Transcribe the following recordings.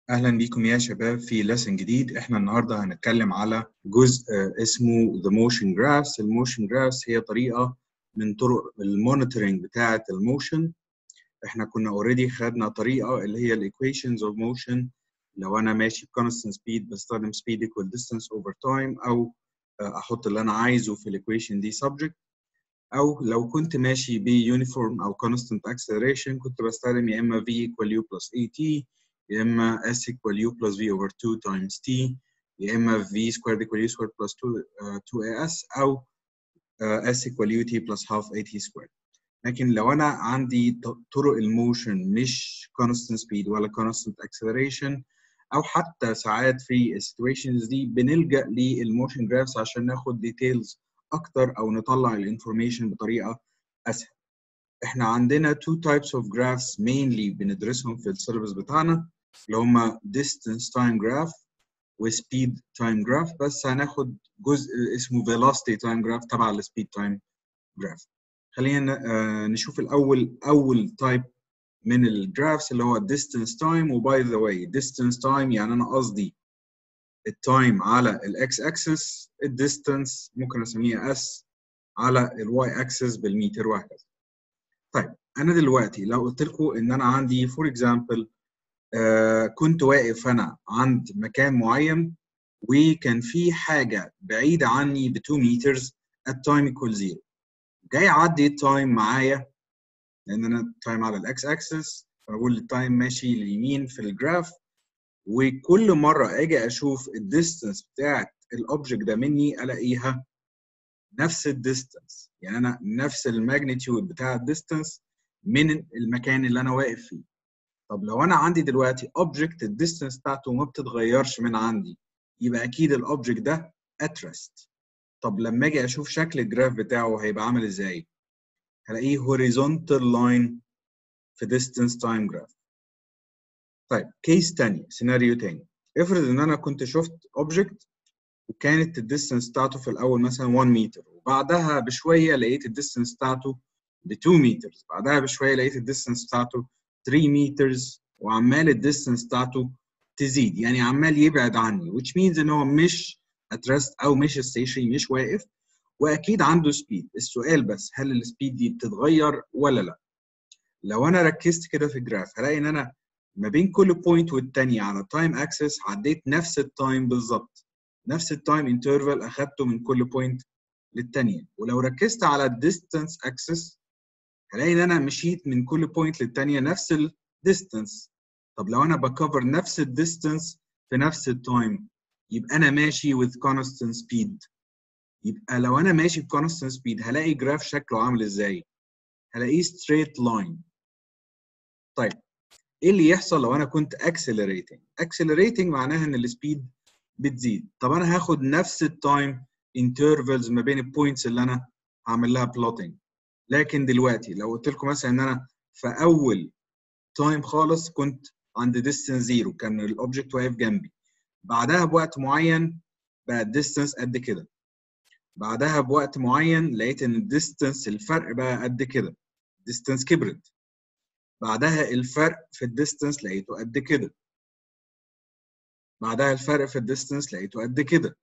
اهلا بيكم يا شباب في لسن جديد احنا النهارده هنتكلم على جزء اسمه the motion graphs الموشن graphs هي طريقه من طرق المونيتورنج بتاعه الموشن احنا كنا اوريدي خدنا طريقه اللي هي الايكويشنز اوف موشن لو انا ماشي بكونستنت سبيد بستخدم speed equal distance over time او احط اللي انا عايزه في الايكويشن دي subject او لو كنت ماشي بيونيفورم او constant acceleration كنت بستخدم يا اما v equal u plus at يا اما s equal u plus v over 2 times t يا اما v squared equal u squared plus 2 uh, 2as او uh, s equal ut plus half at squared لكن لو انا عندي طرق الموشن مش constant speed ولا constant acceleration او حتى ساعات في السيتويشنز دي بنلجا للموشن جرافس عشان ناخد ديتيلز اكتر او نطلع الانفورميشن بطريقه اسهل احنا عندنا two types of graphs mainly بندرسهم في السيلبس بتاعنا اللي هما distance time graph و speed time graph بس هناخد جزء اسمه velocity time graph تبع ال speed time graph خلينا نشوف الاول اول تايب من الجرافس اللي هو distance time وباي ذا واي distance time يعني انا قصدي التايم على الاكس اكسس الديستانس ممكن اسميها اس على الواي اكسس بالمتر وهكذا طيب انا دلوقتي لو قلت لكم ان انا عندي فور اكزامبل آه كنت واقف انا عند مكان معين وكان في حاجه بعيده عني ب 2 مترز التايم ايكوال 0 جاي يعدي التايم معايا لان انا التايم على الاكس اكسس فبقول التايم ماشي لليمين في الجراف وكل مره اجي اشوف الديستانس بتاعت الاوبجكت ده مني الاقيها نفس الديستانس يعني انا نفس الماجنتيود بتاع الديستانس من المكان اللي انا واقف فيه طب لو انا عندي دلوقتي اوبجكت الديستانس بتاعته ما بتتغيرش من عندي يبقى اكيد الاوبجكت ده اترست طب لما اجي اشوف شكل الجراف بتاعه هيبقى عامل ازاي هلاقيه horizontal line في distance time graph طيب كيس تاني سيناريو تاني افرض ان انا كنت شفت اوبجكت وكانت الديستانس بتاعته في الاول مثلا 1 متر وبعدها بشويه لقيت الديستانس بتاعته ب 2 متر بعدها بشويه لقيت الديستانس بتاعته 3 مترز وعمال الديستانس بتاعته تزيد يعني عمال يبعد عني which means ان هو مش اترست او مش ستيشن مش واقف واكيد عنده سبيد السؤال بس هل السبيد دي بتتغير ولا لا لو انا ركزت كده في الجراف هلاقي ان انا ما بين كل بوينت والتانية على تايم اكسس عديت نفس التايم بالظبط نفس التايم انترفال اخدته من كل بوينت للتانية ولو ركزت على الديستانس اكسس هلاقي ان انا مشيت من كل بوينت للتانية نفس الديستانس طب لو انا بكفر نفس الديستانس في نفس التايم يبقى انا ماشي with constant speed يبقى لو انا ماشي ب constant speed هلاقي جراف شكله عامل ازاي هلاقيه straight line طيب ايه اللي يحصل لو انا كنت accelerating accelerating معناها ان السبيد بتزيد طب انا هاخد نفس التايم intervals ما بين البوينتس اللي انا هعمل لها plotting لكن دلوقتي لو قلت لكم مثلا ان انا في اول تايم خالص كنت عند distance زيرو كان الاوبجكت واقف جنبي بعدها بوقت معين بقى الديستانس قد كده بعدها بوقت معين لقيت ان الديستانس الفرق بقى قد كده الديستانس كبرت بعدها الفرق في الديستانس لقيته قد كده بعدها الفرق في الديستانس لقيته قد كده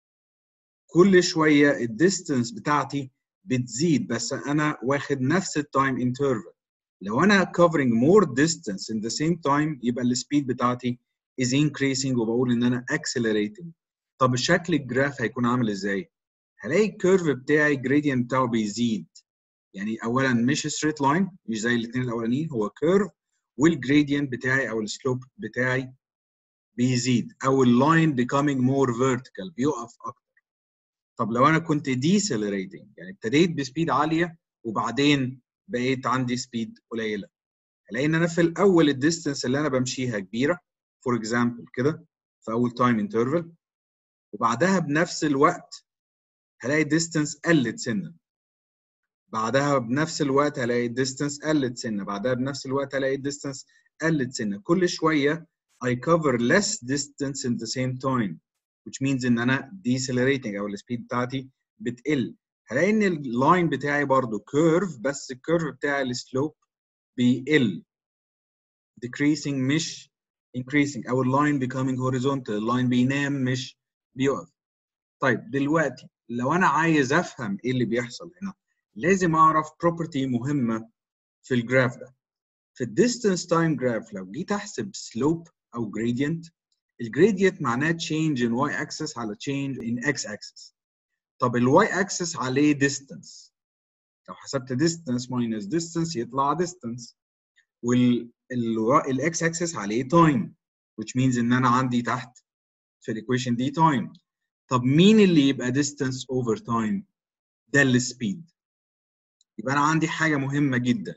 كل شويه الديستانس بتاعتي بتزيد بس انا واخد نفس التايم انترفال لو انا covering more distance in the same time يبقى السبيد بتاعتي is increasing وبقول ان انا accelerating طب شكل الجراف هيكون عامل ازاي؟ هلاقي الكيرف بتاعي الجريدينت بتاعه بيزيد يعني اولا مش ستريت لاين مش زي الاثنين الاولانيين هو كيرف والجريدينت بتاعي او السلوب بتاعي بيزيد او اللاين becoming more vertical بيقف اكتر طب لو انا كنت decelerating يعني ابتديت بسبيد عاليه وبعدين بقيت عندي سبيد قليله هلاقي ان انا في الاول الديستنس اللي انا بمشيها كبيره فور اكزامبل كده في اول تايم انترفال وبعدها بنفس الوقت هلاقي الديستنس قلت سنه بعدها بنفس الوقت هلاقي الديستنس قلت سنه بعدها بنفس الوقت هلاقي الديستنس قلت سنه كل شويه I cover less distance in the same time which means ان انا decelerating او السبيد بتاعتي بتقل هلاقي ان اللاين بتاعي برضو كيرف بس الكيرف بتاع السلوب بيقل decreasing مش increasing او اللاين becoming horizontal اللاين بينام مش بيقف طيب دلوقتي لو انا عايز افهم ايه اللي بيحصل هنا لازم اعرف property مهمه في الجراف ده في الديستانس تايم جراف لو جيت احسب سلوب او gradient الجريدينت معناه change in y axis على change in x axis طب الواي axis عليه distance لو حسبت distance minus distance يطلع distance وال الاكس axis عليه time which means ان انا عندي تحت في الايكويشن دي time طب مين اللي يبقى distance over time ده السبيد يبقى انا عندي حاجه مهمه جدا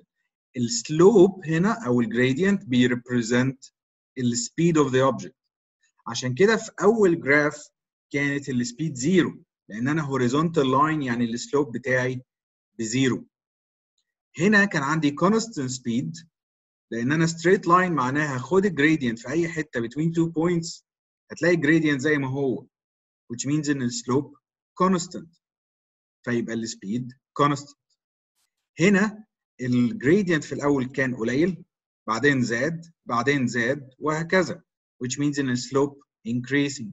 السلوب هنا او الجريدينت بيريبريزنت السبيد اوف ذا اوبجكت عشان كده في اول جراف كانت السبيد زيرو لان انا هوريزونتال لاين يعني السلوب بتاعي بزيرو هنا كان عندي constant speed لان انا straight line معناها خد الجريدينت في اي حته between two points هتلاقي الجريدينت زي ما هو which means ان السلوب constant فيبقى السبيد constant هنا الجريدينت في الاول كان قليل بعدين زاد بعدين زاد وهكذا which means ان السلوب increasing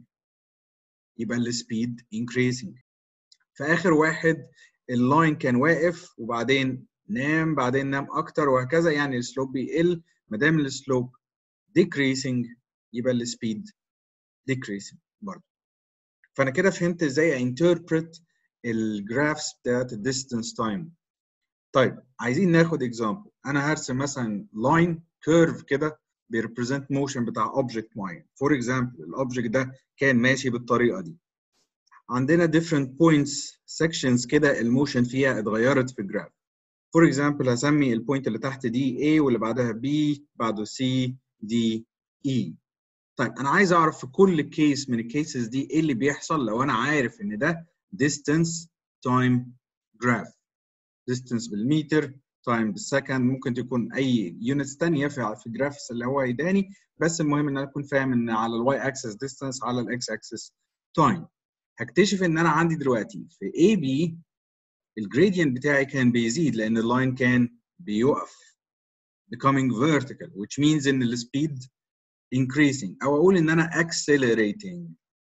يبقى السبيد increasing في اخر واحد اللاين كان واقف وبعدين نام بعدين نام اكتر وهكذا يعني السلوب بيقل ما دام السلوب decreasing يبقى السبيد decreasing برضه فانا كده فهمت ازاي interpret الجرافس بتاعت الديستانس تايم طيب عايزين ناخد اكزامبل انا هرسم مثلا لاين كيرف كده بيريبريزنت موشن بتاع اوبجكت معين فور اكزامبل الاوبجكت ده كان ماشي بالطريقه دي عندنا different points sections كده الموشن فيها اتغيرت في الجراف فور اكزامبل هسمي البوينت اللي تحت دي A واللي بعدها B بعده C D E طيب انا عايز اعرف في كل كيس من الكيسز دي ايه اللي بيحصل لو انا عارف ان ده distance time graph distance بالمتر time بالسكند ممكن تكون اي يونتس ثانيه في في الجرافس اللي هو يداني بس المهم ان انا اكون فاهم ان على الواي اكسس distance على الاكس اكسس time هكتشف ان انا عندي دلوقتي في اي بي الجريدينت بتاعي كان بيزيد لان اللاين كان بيقف becoming vertical which means ان السبيد increasing او اقول ان انا accelerating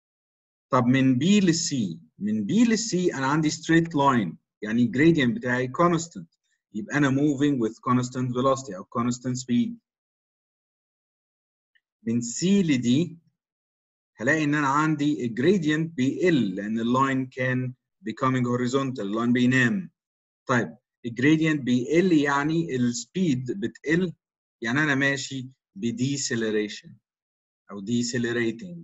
طب من B للC من B للC انا عندي straight line يعني gradient بتاعي constant يبقى انا moving with constant velocity او constant speed من C ل D هلاقي ان انا عندي الجريدينت بيقل لان اللاين كان becoming horizontal اللاين بينام طيب الجريدينت بيقل يعني السبيد بتقل يعني انا ماشي بديسيلريشن او decelerating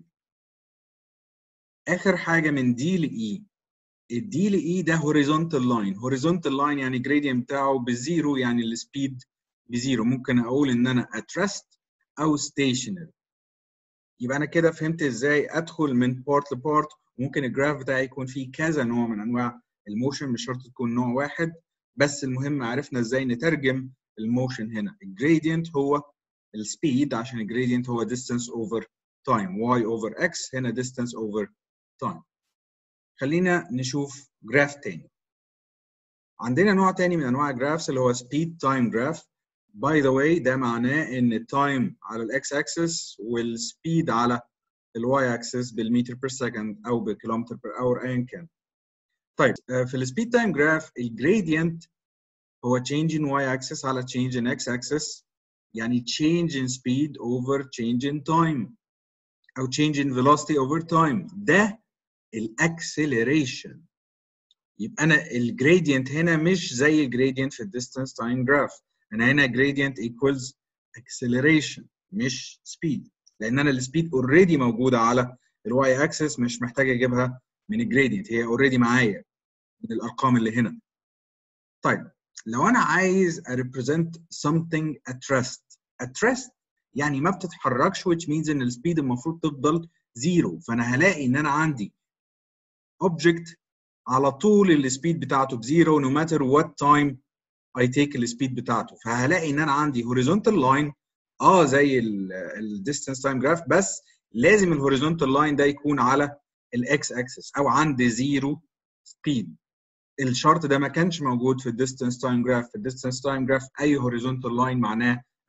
اخر حاجه من دي لاي الدي لاي ده هوريزونتال لاين هوريزونتال لاين يعني جريدينت بتاعه بزيرو يعني السبيد بزيرو ممكن اقول ان انا اترست او ستيشنري يبقى انا كده فهمت ازاي ادخل من بارت لبارت ممكن الجراف بتاعي يكون فيه كذا نوع من انواع الموشن مش شرط تكون نوع واحد بس المهم عرفنا ازاي نترجم الموشن هنا الجريدينت هو السبيد عشان الجريدينت هو distance over time y over x هنا distance over time خلينا نشوف جراف تاني عندنا نوع تاني من انواع الجرافس اللي هو speed time graph باي ذا واي ده معناه ان التايم على الاكس اكسس والسبيد على الواي اكسس بالمتر بير سكند او بالكيلومتر بير اور ايا كان طيب في السبيد تايم جراف الجريدينت هو change in y axis على change in x axis يعني change in speed over change in time او change in velocity over time ده الاكسلريشن يبقى انا الجريدينت هنا مش زي الجريدينت في الديستانس تايم جراف انا هنا gradient equals acceleration مش speed لان انا السبيد اوريدي موجوده على الواي اكسس مش محتاج اجيبها من الجريدينت هي اوريدي معايا من الارقام اللي هنا طيب لو انا عايز represent something at rest at rest يعني ما بتتحركش which means ان السبيد المفروض تفضل زيرو فانا هلاقي ان انا عندي object على طول السبيد بتاعته بزيرو no matter what time I take السبيد بتاعته فهلاقي ان انا عندي horizontal line اه زي الديستانس تايم جراف بس لازم الهوريزونتال لاين ده يكون على الاكس اكسس او عند زيرو سبيد الشرط ده ما كانش موجود في الديستانس تايم جراف في الديستانس تايم جراف اي هوريزونتال لاين معناه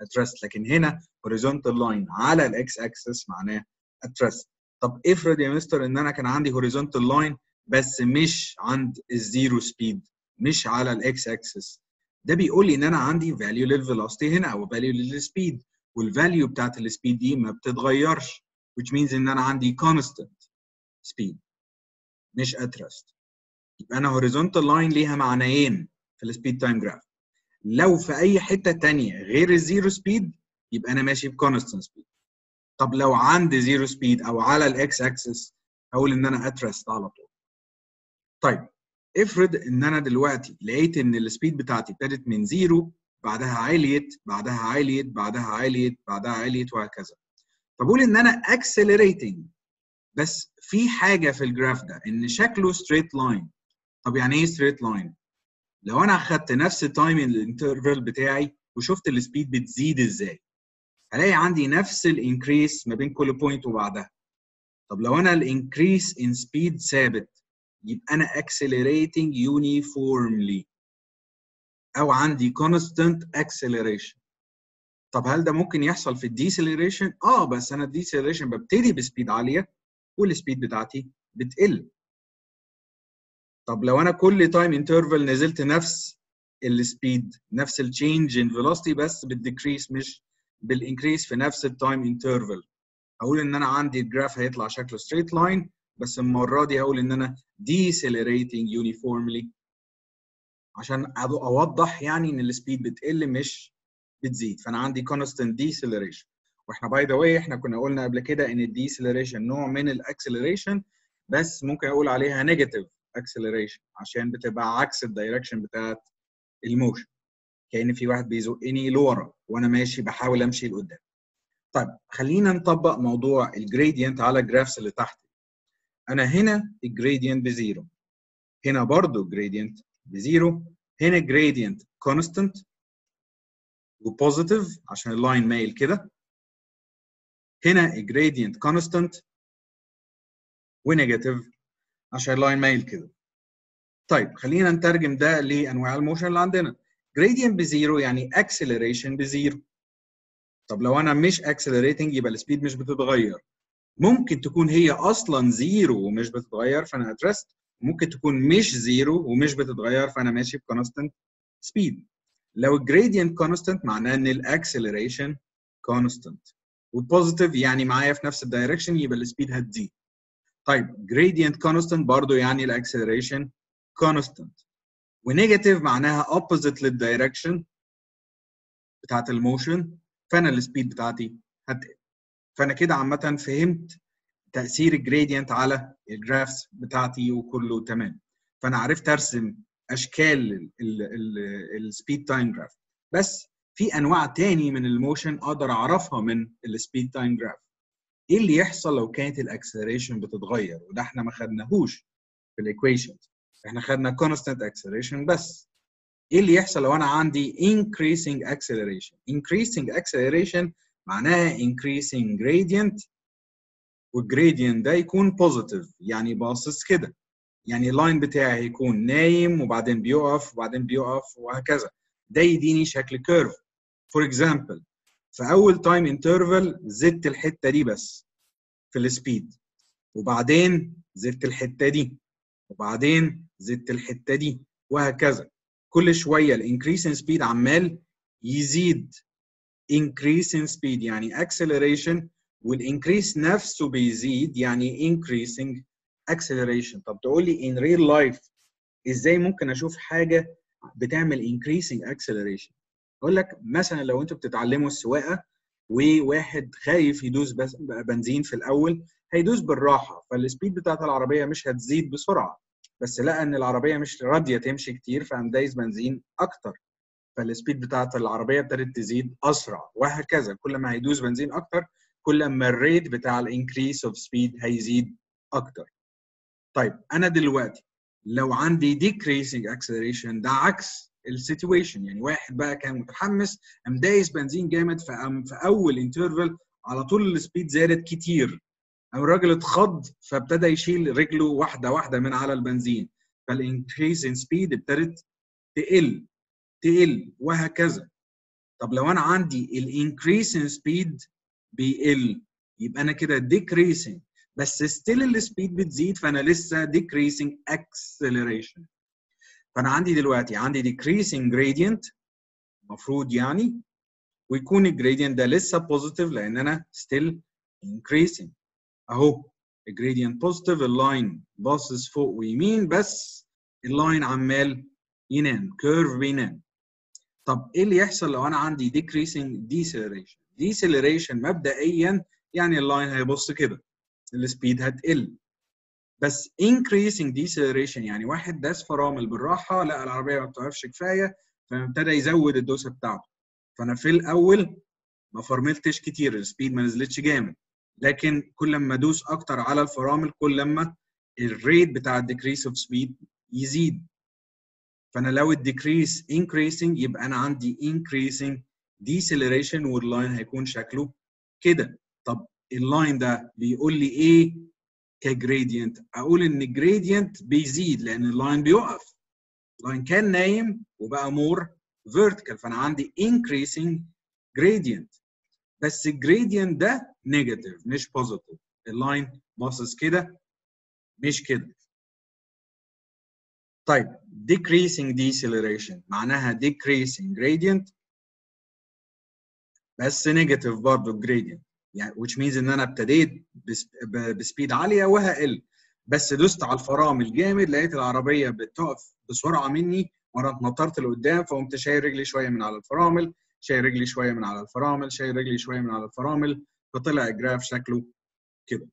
at rest لكن هنا horizontal line على الاكس اكسس معناه at rest طب افرض يا مستر ان انا كان عندي horizontal line بس مش عند الزيرو سبيد مش على الاكس اكسس ده بيقول لي ان انا عندي value للفيلوسيتي هنا او value للسبيد والفاليو بتاعت السبيد دي ما بتتغيرش which means ان انا عندي constant speed مش at rest يبقى انا horizontal line ليها معنيين في السبيد تايم جراف لو في اي حته ثانيه غير الزيرو سبيد يبقى انا ماشي بكونستنت سبيد طب لو عندي زيرو سبيد او على الاكس اكسس هقول ان انا اترست على طول طيب افرض ان انا دلوقتي لقيت ان السبيد بتاعتي ابتدت من زيرو بعدها عليت بعدها عليت بعدها عليت بعدها عليت وهكذا فبقول ان انا اكسلريتنج بس في حاجه في الجراف ده ان شكله ستريت لاين طب يعني ايه ستريت لاين لو انا اخدت نفس التايم الانترفال بتاعي وشفت السبيد بتزيد ازاي هلاقي عندي نفس الانكريس ما بين كل بوينت وبعدها طب لو انا الانكريس ان سبيد ثابت يبقى انا accelerating uniformly او عندي constant acceleration طب هل ده ممكن يحصل في الديسلريشن اه بس انا الديسلريشن ببتدي بسبيد عاليه والسبيد بتاعتي بتقل طب لو انا كل تايم انترفال نزلت نفس السبيد نفس التشينج ان فيلوسيتي بس بالديكريس مش بالانكريس في نفس التايم انترفال هقول ان انا عندي الجراف هيطلع شكله ستريت لاين بس المره دي هقول ان انا decelerating uniformly عشان اوضح يعني ان السبيد بتقل مش بتزيد فانا عندي constant deceleration واحنا باي ذا واي احنا كنا قلنا قبل كده ان الديسلريشن نوع من الاكسلريشن بس ممكن اقول عليها نيجاتيف اكسلريشن عشان بتبقى عكس الدايركشن بتاعت الموشن كان في واحد بيزقني لورا وانا ماشي بحاول امشي لقدام طيب خلينا نطبق موضوع الجريدينت على الجرافس اللي تحت انا هنا الجريدينت بزيرو هنا برضو جريدينت بزيرو هنا جريدينت كونستنت وبوزيتيف عشان اللاين مايل كده هنا جريدينت كونستنت ونيجاتيف عشان اللاين مايل كده طيب خلينا نترجم ده لانواع الموشن اللي عندنا جريدينت بزيرو يعني اكسلريشن بزيرو طب لو انا مش اكسلريتنج يبقى السبيد مش بتتغير ممكن تكون هي اصلا زيرو ومش بتتغير فانا اترست ممكن تكون مش زيرو ومش بتتغير فانا ماشي بكونستنت سبيد لو الجريدينت كونستنت معناه ان الاكسلريشن كونستنت والبوزيتيف يعني معايا في نفس الدايركشن يبقى السبيد هتزيد طيب جريدينت كونستنت برضو يعني الاكسلريشن كونستنت ونيجاتيف معناها opposite للدايركشن بتاعت الموشن فانا السبيد بتاعتي هتقل فانا كده عامه فهمت تاثير الجريدينت على الجرافس بتاعتي وكله تمام فانا عرفت ارسم اشكال السبيد تايم جراف بس في انواع تاني من الموشن اقدر اعرفها من السبيد تايم جراف ايه اللي يحصل لو كانت الاكسلريشن بتتغير وده احنا ما خدناهوش في الايكويشنز احنا خدنا constant acceleration بس ايه اللي يحصل لو انا عندي increasing acceleration increasing acceleration معناها increasing gradient والجريدينت ده يكون positive يعني باصص كده يعني اللاين بتاعي هيكون نايم وبعدين بيقف وبعدين بيقف وهكذا ده يديني شكل كيرف فور اكزامبل في اول تايم انترفال زدت الحته دي بس في السبيد وبعدين زدت الحته دي وبعدين زدت الحته دي وهكذا كل شويه الانكريس ان سبيد عمال يزيد increase in speed يعني acceleration والانكريس نفسه بيزيد يعني increasing acceleration طب تقول لي in real life ازاي ممكن اشوف حاجه بتعمل increasing acceleration اقول لك مثلا لو انتوا بتتعلموا السواقه وواحد خايف يدوس بنزين في الاول هيدوس بالراحه فالسبيد بتاعت العربيه مش هتزيد بسرعه بس لقى ان العربيه مش راضيه تمشي كتير فقام دايس بنزين اكتر فالسبيد بتاعت العربيه ابتدت تزيد اسرع وهكذا كل ما هيدوس بنزين اكتر كل ما الريت بتاع الانكريس اوف سبيد هيزيد اكتر طيب انا دلوقتي لو عندي decreasing acceleration ده عكس السيتويشن يعني واحد بقى كان متحمس قام دايس بنزين جامد فقام في اول انترفال على طول السبيد زادت كتير قام الراجل اتخض فابتدى يشيل رجله واحده واحده من على البنزين فالانكريس ان سبيد ابتدت تقل تقل وهكذا طب لو انا عندي الانكريسنج سبيد بيقل يبقى انا كده decreasing بس ستيل السبيد بتزيد فانا لسه decreasing acceleration فانا عندي دلوقتي عندي decreasing gradient المفروض يعني ويكون الجريدينت ده لسه بوزيتيف لان انا still increasing اهو الجريدينت بوزيتيف اللاين باصص فوق ويمين بس اللاين عمال ينام كيرف بينام طب ايه اللي يحصل لو انا عندي decreasing deceleration deceleration مبدئيا يعني اللاين هيبص كده السبيد هتقل بس increasing deceleration يعني واحد داس فرامل بالراحه لا العربيه ما بتوقفش كفايه فابتدى يزود الدوسه بتاعته فانا في الاول ما فرملتش كتير السبيد ما نزلتش جامد لكن كل ما ادوس اكتر على الفرامل كل ما الريت بتاع الديكريس اوف سبيد يزيد فانا لو الديكريس increasing يبقى انا عندي increasing deceleration واللاين هيكون شكله كده طب اللاين ده بيقول لي ايه كجريدينت اقول ان الجريدينت بيزيد لان اللاين بيقف اللاين كان نايم وبقى مور vertical فانا عندي increasing gradient بس الجريدينت ده نيجاتيف مش بوزيتيف اللاين باصص كده مش كده طيب decreasing deceleration معناها decreasing gradient بس نيجاتيف برضه gradient يعني which means ان انا ابتديت بسبيد عاليه وهقل بس دوست على الفرامل جامد لقيت العربيه بتقف بسرعه مني وانا اتنطرت لقدام فقمت شايل رجلي شويه من على الفرامل شايل رجلي شويه من على الفرامل شايل رجلي شويه من على الفرامل فطلع الجراف شكله كده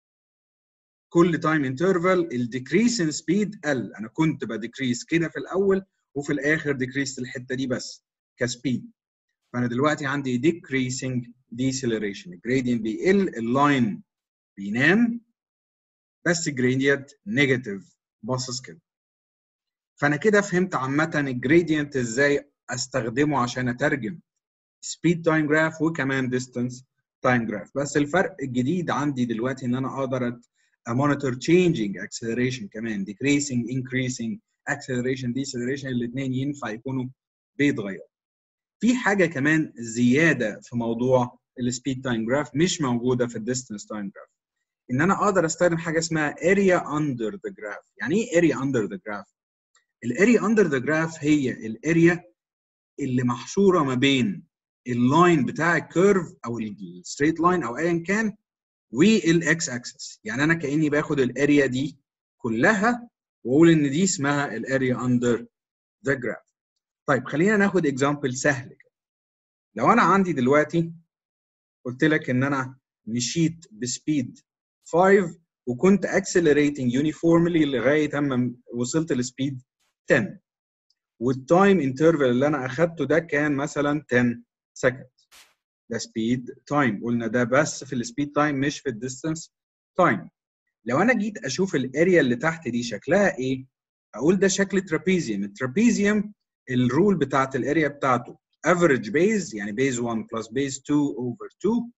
كل تايم انترفال الديكريس ان سبيد قل انا كنت بديكريس كده في الاول وفي الاخر ديكريس الحته دي بس كسبيد فانا دلوقتي عندي decreasing deceleration الجريدينت بيقل اللاين بينام بس الجريدينت نيجاتيف باصص كده فانا كده فهمت عامه الجريدينت ازاي استخدمه عشان اترجم سبيد تايم جراف وكمان ديستانس تايم جراف بس الفرق الجديد عندي دلوقتي ان انا اقدر امونيتور changing acceleration كمان decreasing increasing acceleration deceleration الاثنين ينفع يكونوا بيتغيروا في حاجه كمان زياده في موضوع السبيد تايم جراف مش موجوده في الديستانس تايم جراف ان انا اقدر استخدم حاجه اسمها area under the graph يعني ايه area under the graph الاريا اندر ذا جراف هي الاريا اللي محشوره ما بين اللاين بتاع الكيرف او الستريت لاين او ايا كان والاكس اكسس يعني انا كاني باخد الاريا دي كلها واقول ان دي اسمها الاريا اندر ذا جراف طيب خلينا ناخد اكزامبل سهل كده لو انا عندي دلوقتي قلت لك ان انا مشيت بسبيد 5 وكنت accelerating uniformly لغايه اما وصلت لسبيد 10 والتايم انترفال اللي انا اخدته ده كان مثلا 10 سكند ده سبيد تايم قلنا ده بس في السبيد تايم مش في الديستانس تايم لو انا جيت اشوف الاريا اللي تحت دي شكلها ايه اقول ده شكل ترابيزيوم الترابيزيوم الرول بتاعت الاريا بتاعته average base يعني base 1 plus base 2 over 2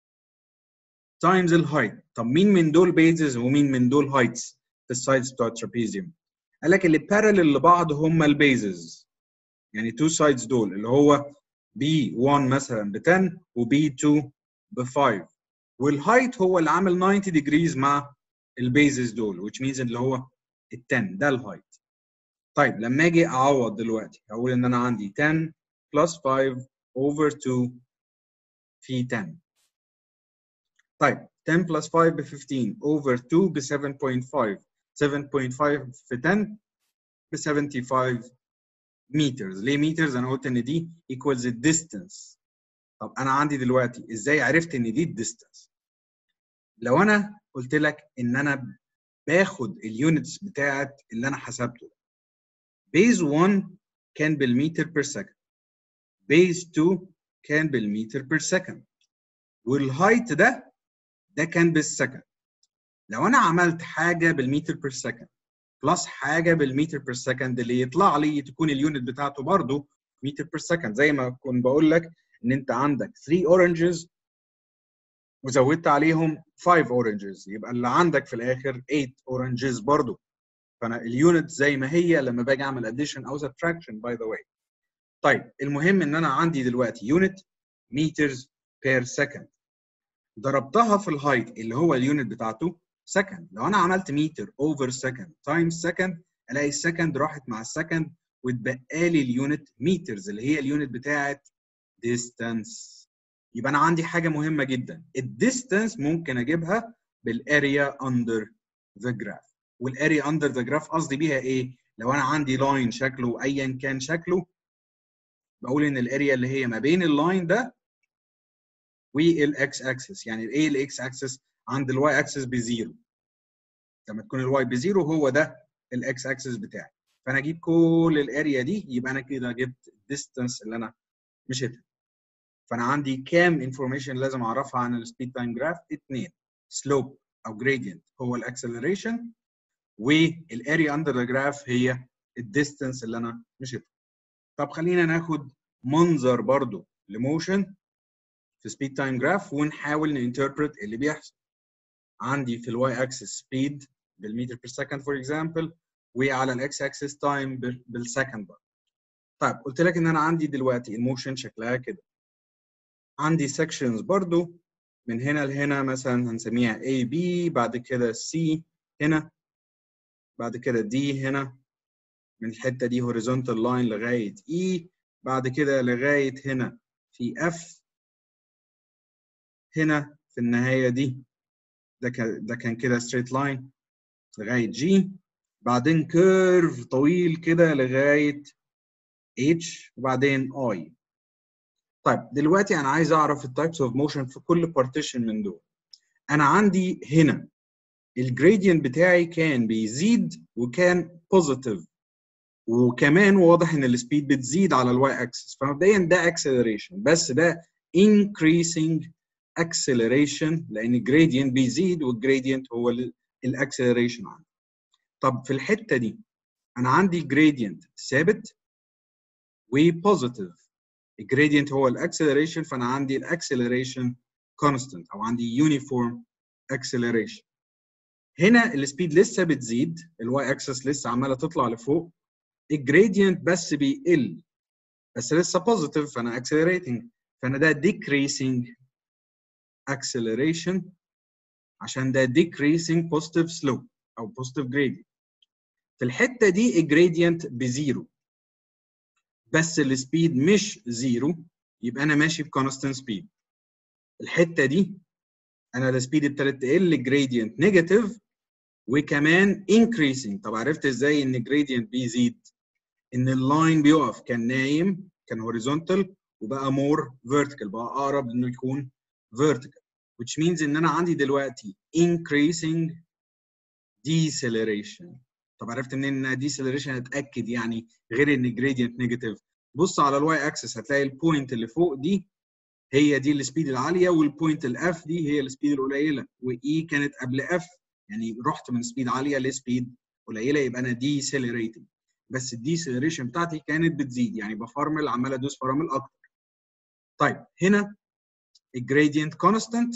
times الهايت طب مين من دول بيزز ومين من دول هايتس في السايدز بتوع الترابيزيوم قال لك اللي بارلل لبعض هم البيزز يعني تو سايدز دول اللي هو بي 1 مثلا ب 10 وبي 2 ب 5 والهايت هو اللي عامل 90 ديجريز مع البيزز دول which means اللي هو ال 10 ده الهايت طيب لما اجي اعوض دلوقتي هقول ان انا عندي 10 plus 5 over 2 في 10 طيب 10 plus 5 ب 15 over 2 ب 7.5 7.5 في 10 ب 75 meters ليه meters انا قلت ان دي equals the distance طب انا عندي دلوقتي ازاي عرفت ان دي الديستانس لو انا قلت لك ان انا باخد اليونتس بتاعت اللي انا حسبته بيز 1 كان بالمتر بير سكند بيز 2 كان بالمتر بير سكند والهايت ده ده كان بالسكند لو انا عملت حاجه بالمتر بير سكند بلس حاجه بالمتر بير سكند اللي يطلع لي تكون اليونت بتاعته برضه متر بير سكند زي ما كنت بقول لك ان انت عندك 3 اورنجز وزودت عليهم 5 اورنجز يبقى اللي عندك في الاخر 8 اورنجز برضه فانا اليونت زي ما هي لما باجي اعمل اديشن او سبتراكشن باي ذا واي طيب المهم ان انا عندي دلوقتي يونت مترز بير سكند ضربتها في الهايت اللي هو اليونت بتاعته سكند لو انا عملت متر اوفر سكند تايمز سكند الاقي السكند راحت مع السكند واتبقى لي اليونت مترز اللي هي اليونت بتاعت distance يبقى انا عندي حاجه مهمه جدا الديستانس ممكن اجيبها بالاريا اندر ذا جراف والاريا اندر ذا جراف قصدي بيها ايه لو انا عندي لاين شكله ايا كان شكله بقول ان الاريا اللي هي ما بين اللاين ده والاكس اكسس يعني الايه الاكس اكسس عند الواي اكسس بزيرو لما تكون الواي بزيرو هو ده الاكس اكسس بتاعي فانا اجيب كل الاريا دي يبقى انا كده جبت الديستانس اللي انا مشيتها فانا عندي كام انفورميشن لازم اعرفها عن السبيد تايم جراف اثنين سلوب او جريدينت هو الاكسلريشن والاريا اندر ذا جراف هي الديستانس اللي انا مشيتها طب خلينا ناخد منظر برضو لموشن في سبيد تايم جراف ونحاول نانتربرت اللي بيحصل عندي في الواي اكسس سبيد بالمتر بير سكند فور اكزامبل وعلى الاكس اكسس تايم بالسكند برضه طيب قلت لك ان انا عندي دلوقتي الموشن شكلها كده عندي sections برضو من هنا لهنا مثلا هنسميها A B بعد كده C هنا بعد كده D هنا من الحتة دي horizontal line لغاية E بعد كده لغاية هنا في F هنا في النهاية دي ده كان ده كان كده straight line لغاية G بعدين كيرف طويل كده لغاية H وبعدين I طيب دلوقتي انا عايز اعرف التايبس اوف موشن في كل بارتيشن من دول انا عندي هنا الجريدينت بتاعي كان بيزيد وكان بوزيتيف وكمان واضح ان السبيد بتزيد على الواي اكسس فمبدئيا ده اكسلريشن بس ده increasing acceleration لان الجريدينت بيزيد والجريدينت هو الاكسلريشن عندي طب في الحته دي انا عندي جريدينت ثابت وبوزيتيف الجريدينت هو الاكسلريشن فانا عندي الاكسلريشن كونستنت او عندي يونيفورم اكسلريشن هنا السبيد لسه بتزيد الواي اكسس لسه عماله تطلع لفوق الجريدينت بس بيقل بس لسه بوزيتيف فانا اكسلريتنج فانا ده decreasing acceleration عشان ده decreasing positive slope او positive gradient في الحته دي الجريدينت بزيرو بس السبيد مش زيرو يبقى انا ماشي بكونستنت سبيد الحته دي انا السبيد ابتدت تقل الجريدينت نيجاتيف وكمان increasing طب عرفت ازاي ان الجريدينت بيزيد ان اللاين بيقف كان نايم كان هوريزونتال وبقى مور فيرتيكال بقى اقرب انه يكون vertical which means ان انا عندي دلوقتي increasing deceleration طب عرفت منين ان deceleration اتاكد يعني غير ان gradient نيجاتيف بص على الواي اكسس هتلاقي البوينت اللي فوق دي هي دي السبيد العاليه والبوينت الاف دي هي السبيد القليله واي كانت قبل اف يعني رحت من سبيد عاليه لسبيد قليله يبقى انا decelerating بس الديسلريشن بتاعتي كانت بتزيد يعني بفرمل عمال ادوس فرامل اكتر طيب هنا الجريدينت كونستانت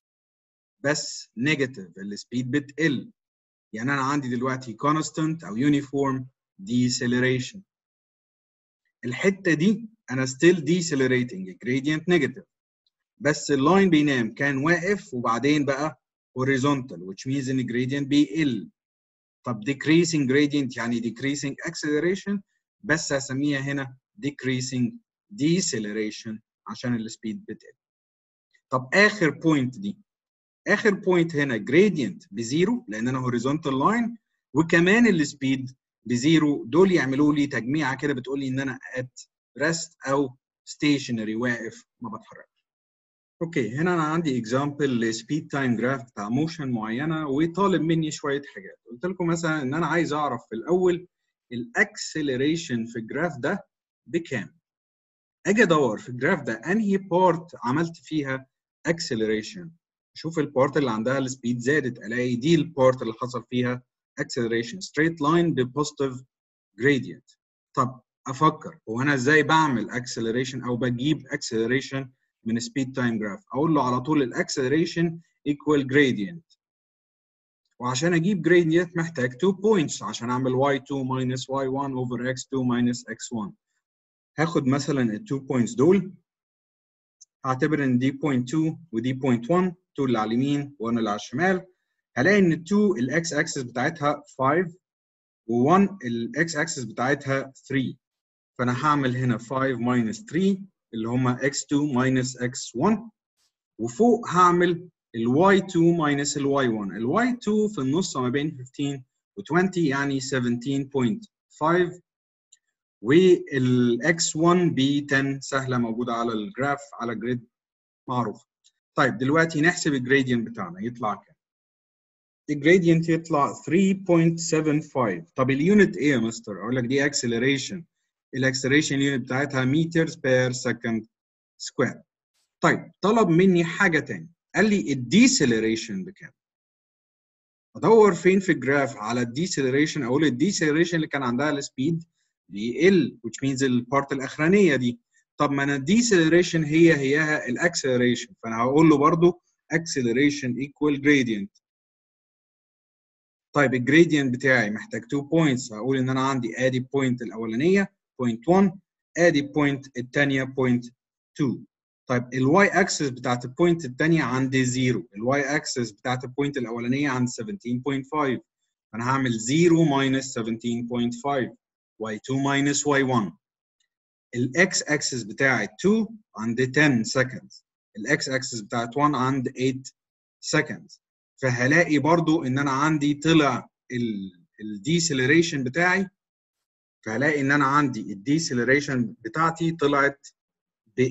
بس نيجاتيف السبيد بتقل يعني انا عندي دلوقتي constant او uniform deceleration الحته دي انا still decelerating gradient negative بس اللاين بينام كان واقف وبعدين بقى horizontal which means ان gradient بيقل طب decreasing gradient يعني decreasing acceleration بس هسميها هنا decreasing deceleration عشان السبيد بتقل طب اخر بوينت دي اخر بوينت هنا جريدينت بزيرو لان انا هوريزونتال لاين وكمان السبيد بزيرو دول يعملوا لي تجميعه كده بتقول لي ان انا ات ريست او ستيشنري واقف ما بتحركش. اوكي هنا انا عندي اكزامبل لسبيد تايم جراف بتاع موشن معينه وطالب مني شويه حاجات قلت لكم مثلا ان انا عايز اعرف في الاول الاكسلريشن في الجراف ده بكام اجي ادور في الجراف ده انهي بارت عملت فيها اكسلريشن اشوف البارت اللي عندها السبيد زادت الاقي دي البارت اللي حصل فيها acceleration straight line بpositive gradient طب افكر هو انا ازاي بعمل acceleration او بجيب acceleration من speed time graph اقول له على طول الاكسلريشن equal gradient وعشان اجيب gradient محتاج 2 points عشان اعمل y2 minus y1 over x2 minus x1 هاخد مثلا التو بوينتس دول هعتبر ان دي بوينت 2 ودي بوينت 1 2 اللي على اليمين وانا اللي على الشمال هلاقي ان 2 الاكس اكسس بتاعتها 5 و1 الاكس اكسس بتاعتها 3 فانا هعمل هنا 5 minus 3 اللي هما x2 minus x1 وفوق هعمل ال y2 minus ال y1 ال y2 في النص ما بين 15 و 20 يعني 17.5 وال x1 ب 10 سهله موجوده على الجراف على جريد معروف طيب دلوقتي نحسب الجريدينت بتاعنا يطلع كام الجريدينت يطلع 3.75 طب اليونت ايه يا مستر اقول لك دي اكسلريشن الاكسلريشن يونت بتاعتها مترز بير سكند سكوير طيب طلب مني حاجه تاني قال لي الديسلريشن بكام ادور فين في الجراف على الديسلريشن اقول الديسلريشن اللي كان عندها السبيد بيقل which means البارت الاخرانيه دي طب ما انا الديسلريشن هي هيها الاكسلريشن فانا هقول له برضو acceleration equal gradient طيب الجريدينت بتاعي محتاج 2 بوينتس هقول ان انا عندي ادي بوينت الاولانيه بوينت 1 ادي بوينت الثانيه بوينت 2 طيب الواي اكسس بتاعت البوينت الثانيه عند 0 الواي اكسس بتاعت البوينت الاولانيه عند 17.5 فانا هعمل 0 ماينس 17.5 y2 minus y1 الاكس اكسس بتاعت 2 عند 10 seconds الاكس اكسس بتاعت 1 عند 8 seconds فهلاقي برضو ان انا عندي طلع الديسلريشن بتاعي فهلاقي ان انا عندي الديسلريشن بتاعتي طلعت ب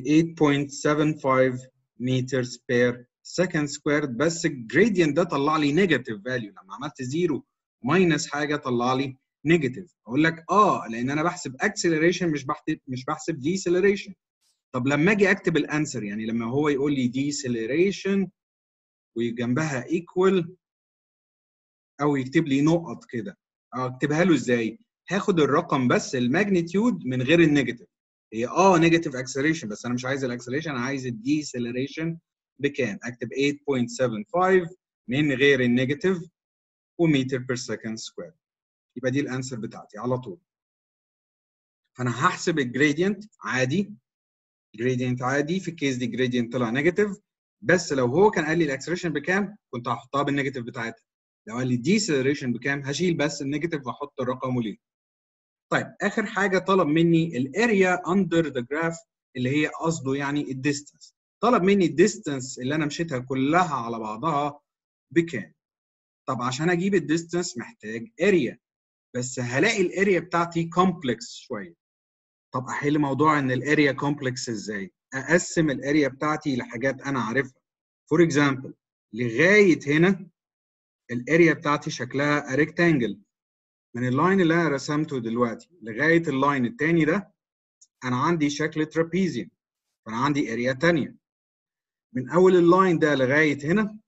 8.75 meters per second squared بس الجريدينت ده طلع لي نيجاتيف فاليو لما عملت زيرو ماينس حاجه طلع لي نيجاتيف اقول لك اه لان انا بحسب اكسلريشن مش بحسب مش بحسب ديسلريشن طب لما اجي اكتب الانسر يعني لما هو يقول لي ديسلريشن وجنبها ايكوال او يكتب لي نقط كده اكتبها له ازاي هاخد الرقم بس الماجنتيود من غير النيجاتيف هي اه نيجاتيف اكسلريشن بس انا مش عايز الاكسلريشن انا عايز الديسلريشن بكام اكتب 8.75 من غير النيجاتيف ومتر بير سكند سكوير يبقى دي الانسر بتاعتي على طول فانا هحسب الجريدينت عادي جريدينت عادي في الكيس دي جريدينت طلع نيجاتيف بس لو هو كان قال لي الاكسلريشن بكام كنت هحطها بالنيجاتيف بتاعتها لو قال لي الديسلريشن بكام هشيل بس النيجاتيف واحط الرقم وليه طيب اخر حاجه طلب مني الاريا اندر ذا جراف اللي هي قصده يعني الديستانس طلب مني الديستانس اللي انا مشيتها كلها على بعضها بكام طب عشان اجيب الديستانس محتاج اريا بس هلاقي الاريا بتاعتي كومبلكس شويه طب احل موضوع ان الاريا كومبلكس ازاي اقسم الاريا بتاعتي لحاجات انا عارفها فور اكزامبل لغايه هنا الاريا بتاعتي شكلها ريكتانجل من اللاين اللي انا رسمته دلوقتي لغايه اللاين الثاني ده انا عندي شكل ترابيزيوم فانا عندي اريا ثانيه من اول اللاين ده لغايه هنا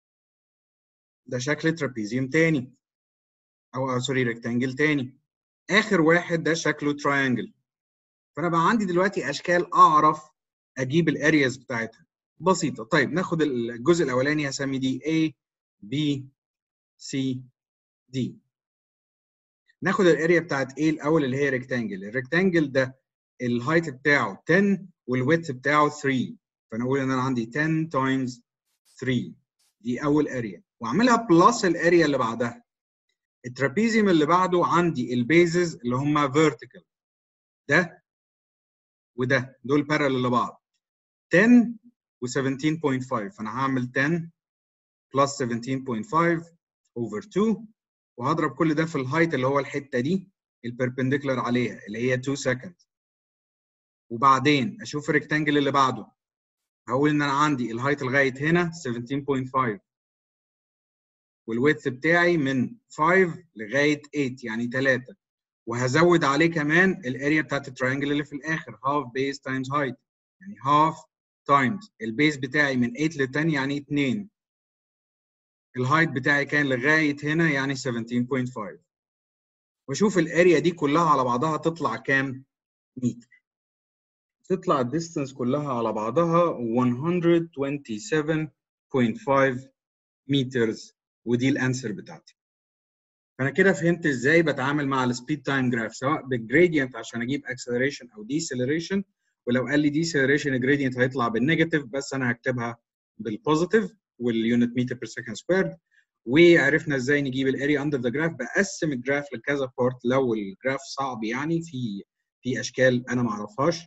ده شكل ترابيزيوم تاني او سوري ريكتانجل تاني اخر واحد ده شكله تراينجل فانا بقى عندي دلوقتي اشكال اعرف اجيب الارياز بتاعتها بسيطه طيب ناخد الجزء الاولاني هسمي دي A B C D ناخد الاريا بتاعت A الاول اللي هي ريكتانجل الريكتانجل ده الهايت بتاعه 10 والويدث بتاعه 3 فانا اقول ان انا عندي 10 تايمز 3 دي اول اريا واعملها بلس الاريا اللي بعدها الترابيزيوم اللي بعده عندي البيزز اللي هم فيرتيكال ده وده دول بارل لبعض 10 و 17.5 فانا هعمل 10 بلس 17.5 اوفر 2 وهضرب كل ده في الهايت اللي هو الحته دي البربنديكولار عليها اللي هي 2 سكند وبعدين اشوف الريكتانجل اللي بعده هقول ان انا عندي الهايت لغايه هنا 17.5 والويدث بتاعي من 5 لغايه 8 يعني 3 وهزود عليه كمان الاريا بتاعت التراينجل اللي في الاخر هاف بيز تايمز هايت يعني هاف تايمز البيز بتاعي من 8 ل 10 يعني 2 الهايت بتاعي كان لغايه هنا يعني 17.5 واشوف الاريا دي كلها على بعضها تطلع كام متر تطلع الديستانس كلها على بعضها 127.5 مترز ودي الانسر بتاعتي فانا كده فهمت ازاي بتعامل مع السبيد تايم جراف سواء بالجريدينت عشان اجيب اكسلريشن او ديسلريشن ولو قال لي ديسلريشن الجريدينت هيطلع بالنيجاتيف بس انا هكتبها بالبوزيتيف واليونت متر بير سكند سكويرد وعرفنا ازاي نجيب الاريا اندر ذا جراف بقسم الجراف لكذا بارت لو الجراف صعب يعني في في اشكال انا ما اعرفهاش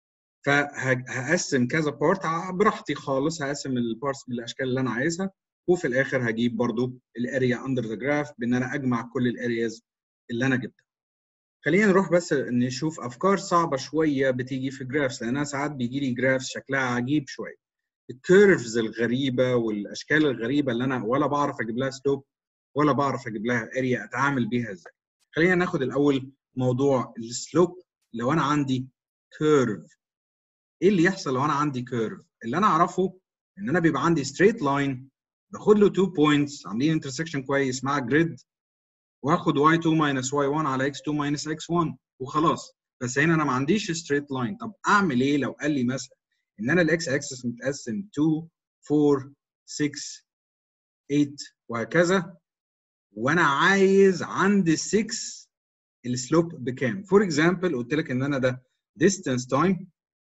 فهقسم كذا بارت براحتي خالص هقسم البارتس بالاشكال اللي انا عايزها وفي الاخر هجيب برضو الاريا اندر ذا جراف بان انا اجمع كل الارياز اللي انا جبتها خلينا نروح بس نشوف افكار صعبه شويه بتيجي في جرافس لان انا ساعات بيجي لي جرافس شكلها عجيب شويه الكيرفز الغريبه والاشكال الغريبه اللي انا ولا بعرف اجيب لها سلوب ولا بعرف اجيب لها اريا اتعامل بيها ازاي خلينا ناخد الاول موضوع السلوب لو انا عندي كيرف ايه اللي يحصل لو انا عندي كيرف اللي انا اعرفه ان انا بيبقى عندي ستريت لاين باخد له 2 بوينتس عاملين انترسكشن كويس مع جريد واخد y2 minus y1 على x2 minus x1 وخلاص بس هنا انا ما عنديش ستريت لاين طب اعمل ايه لو قال لي مثلا ان انا الاكس اكسس متقسم 2 4 6 8 وهكذا وانا عايز عند 6 السلوب بكام فور اكزامبل قلت لك ان انا ده distance time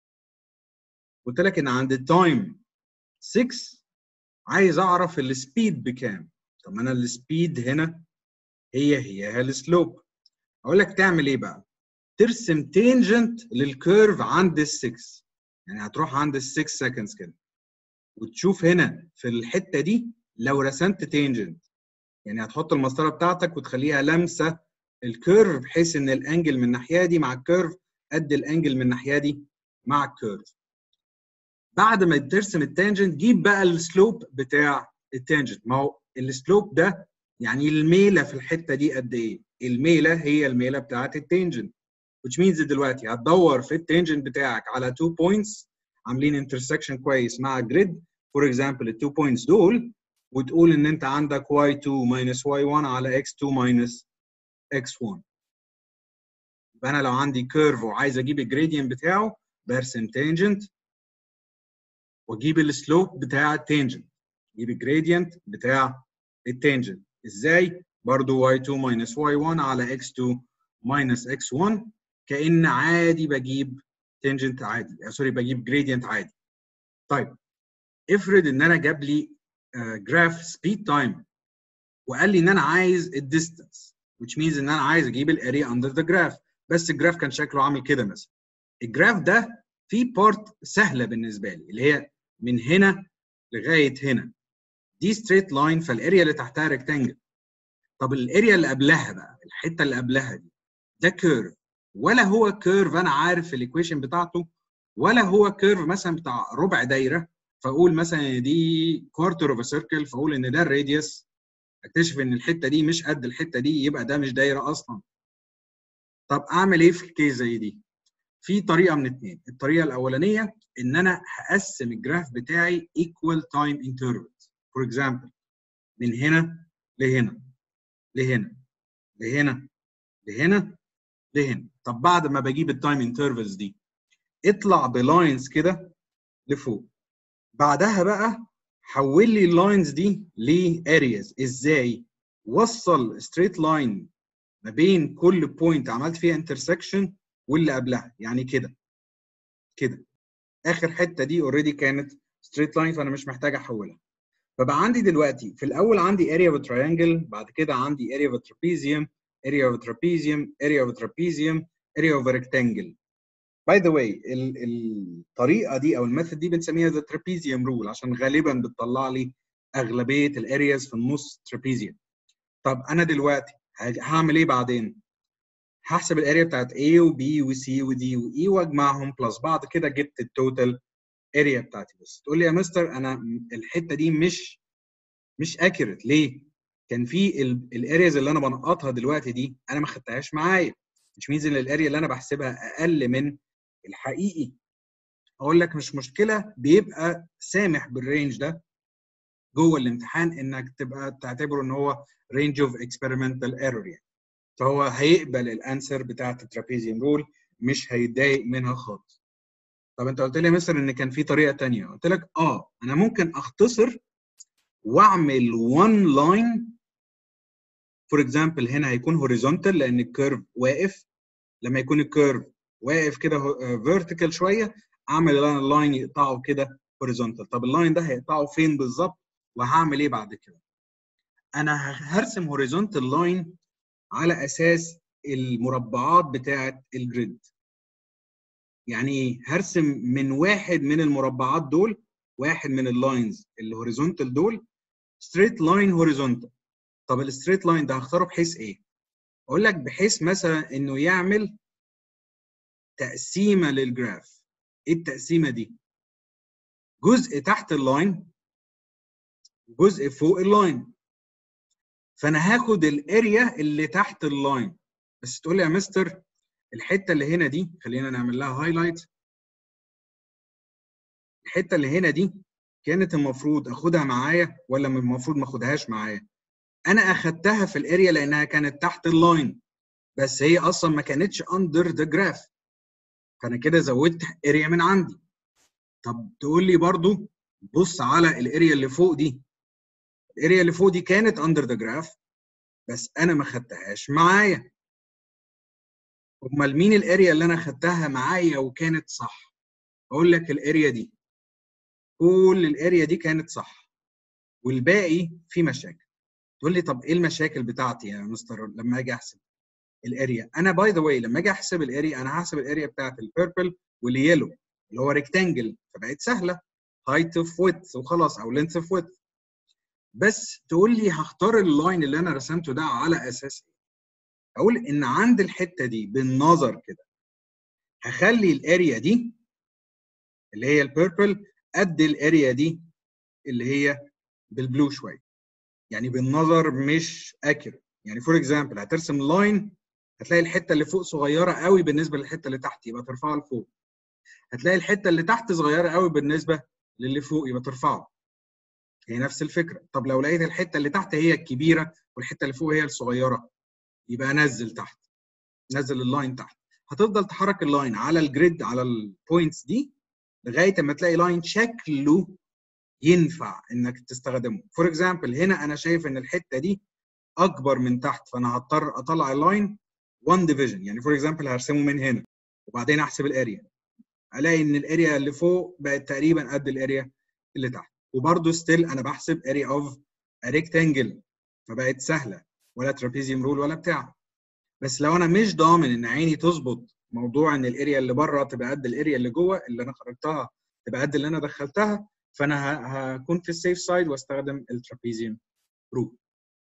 قلت لك ان عند التايم 6 عايز اعرف السبيد بكام طب انا السبيد هنا هي هي السلوب اقول لك تعمل ايه بقى ترسم تينجنت للكيرف عند ال 6 يعني هتروح عند ال 6 سكندز كده وتشوف هنا في الحته دي لو رسمت تينجنت يعني هتحط المسطره بتاعتك وتخليها لامسه الكيرف بحيث ان الانجل من الناحيه دي مع الكيرف قد الانجل من الناحيه دي مع الكيرف بعد ما ترسم التانجنت جيب بقى السلوب بتاع التانجنت ما هو السلوب ده يعني الميله في الحته دي قد ايه؟ الميله هي الميله بتاعت التانجنت which means دلوقتي هتدور في التانجنت بتاعك على 2 بوينتس عاملين انترسكشن كويس مع جريد فور اكزامبل ال 2 بوينتس دول وتقول ان انت عندك y2 minus y1 على x2 minus x1 يبقى انا لو عندي كيرف وعايز اجيب الجريدينت بتاعه برسم تانجنت واجيب السلوب بتاع التانجنت اجيب الجريدينت بتاع التانجنت ازاي برضو y2 minus y1 على x2 minus x1 كأن عادي بجيب تانجنت عادي سوري بجيب جريدينت عادي طيب افرض ان انا جاب لي جراف سبيد تايم وقال لي ان انا عايز الديستانس which means ان انا عايز اجيب الاريا اندر ذا جراف بس الجراف كان شكله عامل كده مثلا الجراف ده فيه بارت سهله بالنسبه لي اللي هي من هنا لغايه هنا دي ستريت لاين فالاريا اللي تحتها ريكتانجل طب الاريا اللي قبلها بقى الحته اللي قبلها دي ده كيرف ولا هو كيرف انا عارف الايكويشن بتاعته ولا هو كيرف مثلا بتاع ربع دايره فاقول مثلا دي كوارتر اوف سيركل فاقول ان ده الراديوس اكتشف ان الحته دي مش قد الحته دي يبقى ده مش دايره اصلا طب اعمل ايه في الكيس زي دي في طريقه من اتنين الطريقه الاولانيه ان انا هقسم الجراف بتاعي equal time intervals فور اكزامبل من هنا لهنا لهنا لهنا لهنا لهنا طب بعد ما بجيب التايم انترفلز دي اطلع بلاينز كده لفوق بعدها بقى حول لي اللاينز دي لارياز ازاي وصل ستريت لاين ما بين كل بوينت عملت فيها انترسكشن واللي قبلها يعني كده كده اخر حته دي اوريدي كانت ستريت لاين فانا مش محتاج احولها فبقى عندي دلوقتي في الاول عندي اريا اوف تريانجل بعد كده عندي اريا اوف ترابيزيوم اريا اوف ترابيزيوم اريا اوف ترابيزيوم اريا اوف ريكتانجل باي ذا واي الطريقه دي او الميثود دي بنسميها ذا ترابيزيوم رول عشان غالبا بتطلع لي اغلبيه الارياز في النص ترابيزيوم طب انا دلوقتي هعمل ايه بعدين هحسب الاريا بتاعت A و B و C و D و E واجمعهم بلس بعض كده جبت التوتال اريا بتاعتي بس تقول لي يا مستر انا الحته دي مش مش اكيوريت ليه؟ كان في الارياز اللي انا بنقطها دلوقتي دي انا ما خدتهاش معايا مش مينز ان الاريا اللي انا بحسبها اقل من الحقيقي اقول لك مش مشكله بيبقى سامح بالرينج ده جوه الامتحان انك تبقى تعتبره ان هو رينج اوف اكسبيرمنتال ايرور يعني فهو هيقبل الانسر بتاعت الترابيزيوم رول مش هيتضايق منها خالص طب انت قلت لي يا مستر ان كان في طريقه ثانيه قلت لك اه انا ممكن اختصر واعمل one line فور اكزامبل هنا هيكون هوريزونتال لان الكيرف واقف لما يكون الكيرف واقف كده فيرتيكال شويه اعمل اللاين يقطعه كده هوريزونتال طب اللاين ده هيقطعه فين بالظبط وهعمل ايه بعد كده انا هرسم هوريزونتال لاين على اساس المربعات بتاعه الجريد يعني ايه هرسم من واحد من المربعات دول واحد من اللاينز الهوريزونتال دول ستريت لاين هوريزونتال طب الستريت لاين ده هختاره بحيث ايه اقول لك بحيث مثلا انه يعمل تقسيمه للجراف ايه التقسيمه دي جزء تحت اللاين جزء فوق اللاين فانا هاخد الاريا اللي تحت اللاين بس تقول لي يا مستر الحته اللي هنا دي خلينا نعمل لها هايلايت الحته اللي هنا دي كانت المفروض اخدها معايا ولا المفروض ما اخدهاش معايا انا اخدتها في الاريا لانها كانت تحت اللاين بس هي اصلا ما كانتش اندر ذا جراف فانا كده زودت اريا من عندي طب تقول لي برضو بص على الاريا اللي فوق دي الاريا اللي فوق دي كانت اندر ذا جراف بس انا ما خدتهاش معايا امال مين الاريا اللي انا خدتها معايا وكانت صح اقول لك الاريا دي كل الاريا دي كانت صح والباقي في مشاكل تقول لي طب ايه المشاكل بتاعتي يا مستر لما اجي احسب الاريا انا باي ذا واي لما اجي احسب الاريا انا هحسب الاريا بتاعت البيربل واليلو اللي هو ريكتانجل فبقت سهله هايت اوف ويدث وخلاص او لينث اوف ويدث بس تقول لي هختار اللاين اللي انا رسمته ده على اساس ايه اقول ان عند الحته دي بالنظر كده هخلي الاريا دي اللي هي البيربل قد الاريا دي اللي هي بالبلو شويه يعني بالنظر مش اكيوريت يعني فور اكزامبل هترسم لاين هتلاقي الحته اللي فوق صغيره قوي بالنسبه للحته اللي تحت يبقى ترفعها لفوق هتلاقي الحته اللي تحت صغيره قوي بالنسبه للي فوق يبقى ترفعه هي نفس الفكره طب لو لقيت الحته اللي تحت هي الكبيره والحته اللي فوق هي الصغيره يبقى نزل تحت نزل اللاين تحت هتفضل تحرك اللاين على الجريد على البوينتس دي لغايه اما تلاقي لاين شكله ينفع انك تستخدمه فور اكزامبل هنا انا شايف ان الحته دي اكبر من تحت فانا هضطر اطلع اللاين 1 ديفيجن يعني فور اكزامبل هرسمه من هنا وبعدين احسب الاريا الاقي ان الاريا اللي فوق بقت تقريبا قد الاريا اللي تحت وبرده ستيل انا بحسب اريا اوف ريكتانجل فبقت سهله ولا ترابيزيوم رول ولا بتاع بس لو انا مش ضامن ان عيني تظبط موضوع ان الاريا اللي بره تبقى قد الاريا اللي جوه اللي انا خرجتها تبقى قد اللي انا دخلتها فانا هكون في السيف سايد واستخدم الترابيزيوم رول